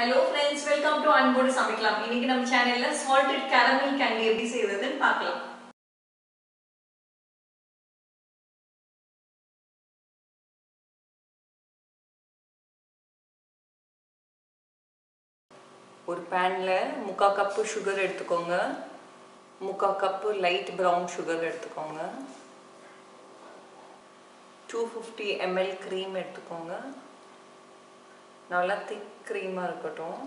hello friends welcome to அன்போடு சமைக்கலாம் இன்னைக்கு நம்ம சேனல்ல சால்டட் கேரமல் கேண்டி எப்படி செய்யறதுன்னு பார்க்கலாம் ஒரு பேனில் முக்கால் கப்பு சுகர் எடுத்துக்கோங்க முக்கால் கப்பு லைட் ப்ரௌன் சுகர் எடுத்துக்கோங்க டூ ஃபிஃப்டி எம்எல் க்ரீம் எடுத்துக்கோங்க நல்லா திக் க்ரீமாக இருக்கட்டும்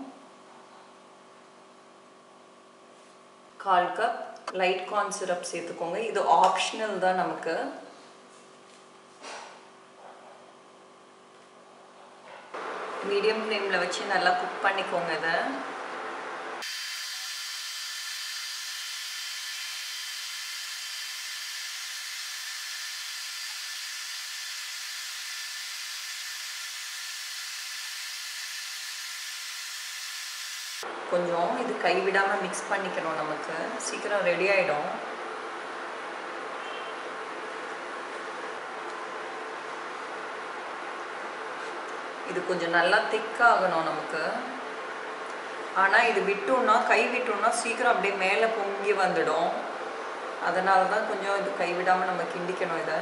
கால் கப் லைட் கார்ன் சிரப் சேர்த்துக்கோங்க இது ஆப்ஷனல் தான் நமக்கு மீடியம் ஃப்ளேமில் வச்சு நல்லா குக் பண்ணிக்கோங்க இதை கொஞ்சம் இது கைவிடாமல் மிக்ஸ் பண்ணிக்கணும் நமக்கு சீக்கிரம் ரெடி ஆகிடும் இது கொஞ்சம் நல்லா திக்காகணும் நமக்கு ஆனால் இது விட்டோம்னா கை விட்டோம்னா சீக்கிரம் அப்படியே மேலே பொங்கி வந்துடும் அதனால தான் கொஞ்சம் இது கைவிடாமல் நம்ம கிண்டிக்கணும் இதை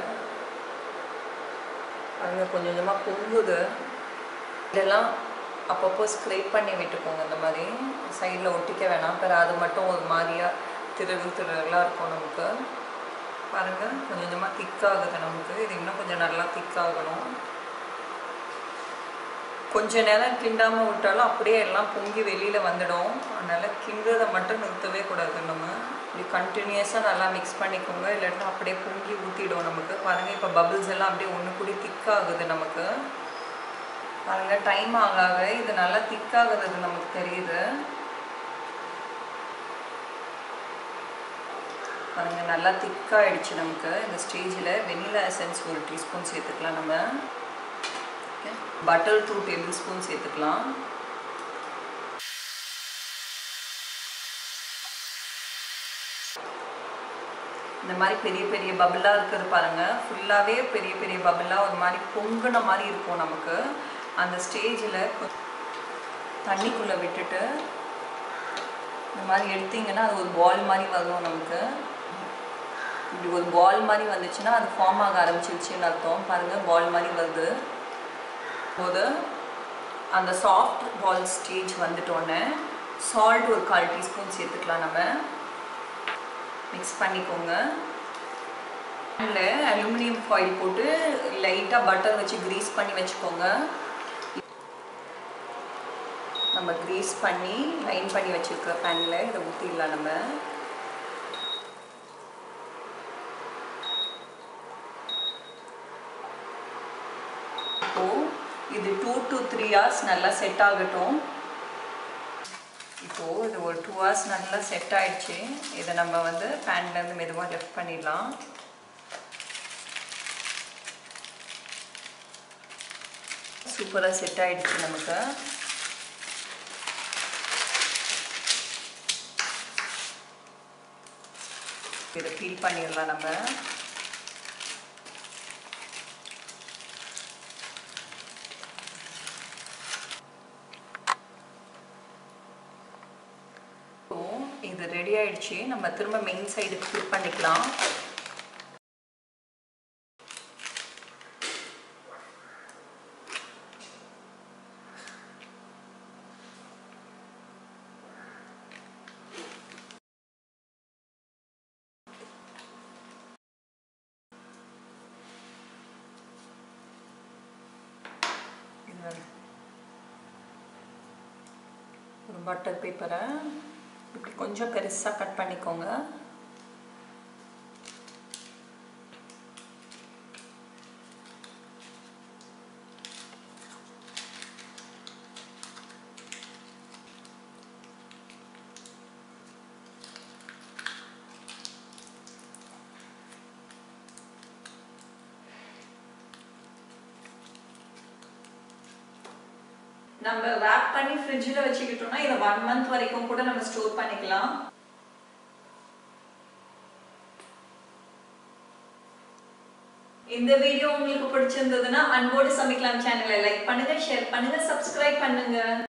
பாருங்க கொஞ்சம் கொஞ்சமாக பொங்குது இதெல்லாம் அப்பப்போ ஸ்க்ரைப் பண்ணி விட்டுக்கோங்க இந்த மாதிரி சைடில் ஒட்டிக்க வேணாம் பிற அது மட்டும் ஒரு மாதிரியா திருகு திருகலாக இருக்கும் நமக்கு பாருங்கள் கொஞ்சம் கொஞ்சமாக திக்காகுது நமக்கு இது இன்னும் கொஞ்சம் நல்லா திக்காகணும் கொஞ்ச நேரம் கிண்டாமல் விட்டாலும் அப்படியே எல்லாம் பொங்கி வெளியில் வந்துடும் அதனால் கிண்டுறதை மட்டும் நிறுத்தவே கூடாது நம்ம இப்படி கண்டினியூஸாக நல்லா மிக்ஸ் பண்ணிக்கோங்க இல்லாட்டினா அப்படியே பொங்கி ஊற்றிடும் நமக்கு பாருங்கள் இப்போ பபிள்ஸ் எல்லாம் அப்படியே ஒன்று கூடி திக்காகுது நமக்கு பாருங்க டைம் ஆக ஆக இது நல்லா திக்காகிறது நமக்கு தெரியுது பாருங்க நல்லா திக்காயிடுச்சு நமக்கு இந்த ஸ்டேஜில் வெனிலா எசன்ஸ் ஒரு டீஸ்பூன் சேர்த்துக்கலாம் நம்ம பட்டர் டூ டேபிள் ஸ்பூன் சேர்த்துக்கலாம் இந்த மாதிரி பெரிய பெரிய பபிளாக இருக்கிறது பாருங்கள் ஃபுல்லாகவே பெரிய பெரிய பபிளாக ஒரு மாதிரி பொங்குன மாதிரி இருக்கும் நமக்கு அந்த ஸ்டேஜில் தண்ணிக்குள்ளே விட்டுட்டு இந்த மாதிரி எடுத்தீங்கன்னா அது ஒரு பால் மாதிரி வரும் நமக்கு இப்படி ஒரு பால் மாதிரி வந்துச்சுன்னா அது ஃபார்ம் ஆக ஆரம்பிச்சிருச்சுன்னு அர்த்தம் பாருங்கள் பால் மாதிரி வருது போது அந்த சாஃப்ட் பால் ஸ்டேஜ் வந்துட்டோன்னே சால்ட் ஒரு கால் டீஸ்பூன் சேர்த்துக்கலாம் நம்ம மிக்ஸ் பண்ணிக்கோங்க அதில் அலுமினியம் ஃபாயில் போட்டு லைட்டாக பட்டர் வச்சு க்ரீஸ் பண்ணி வச்சுக்கோங்க நம்ம க்ரீஸ் பண்ணி லைன் பண்ணி வச்சுருக்கிற பேனில் இதை ஊற்றிடலாம் நம்ம இப்போது இது டூ டு த்ரீ ஹவர்ஸ் நல்லா செட் ஆகட்டும் இப்போது இது ஒரு டூ ஹவர்ஸ் நல்லா செட் ஆயிடுச்சு இதை நம்ம வந்து பேன்லேருந்து மெதுவாக லெஃப்ட் பண்ணிடலாம் சூப்பராக செட் ஆயிடுச்சு நமக்கு இதை ஃபீல் பண்ணிடலாம் நம்ம இது ரெடி ஆயிடுச்சு நம்ம திரும்ப மெயின் சைடுக்கு ஃபிட் பண்ணிக்கலாம் ஒரு பட்டர் பேப்பரை இப்படி கொஞ்சம் பெருசாக கட் பண்ணிக்கோங்க நம்ம ரேப் பண்ணி ஃப்ரிட்ஜில் வச்சுக்கிட்டோம்னா இதை ஒன் மந்த் வரைக்கும் கூட நம்ம ஸ்டோர் பண்ணிக்கலாம் இந்த வீடியோ உங்களுக்கு பிடிச்சிருந்ததுன்னா அன்போடு சமைக்கலாம் சேனலை லைக் பண்ணுங்க ஷேர் பண்ணுங்க சப்ஸ்கிரைப் பண்ணுங்க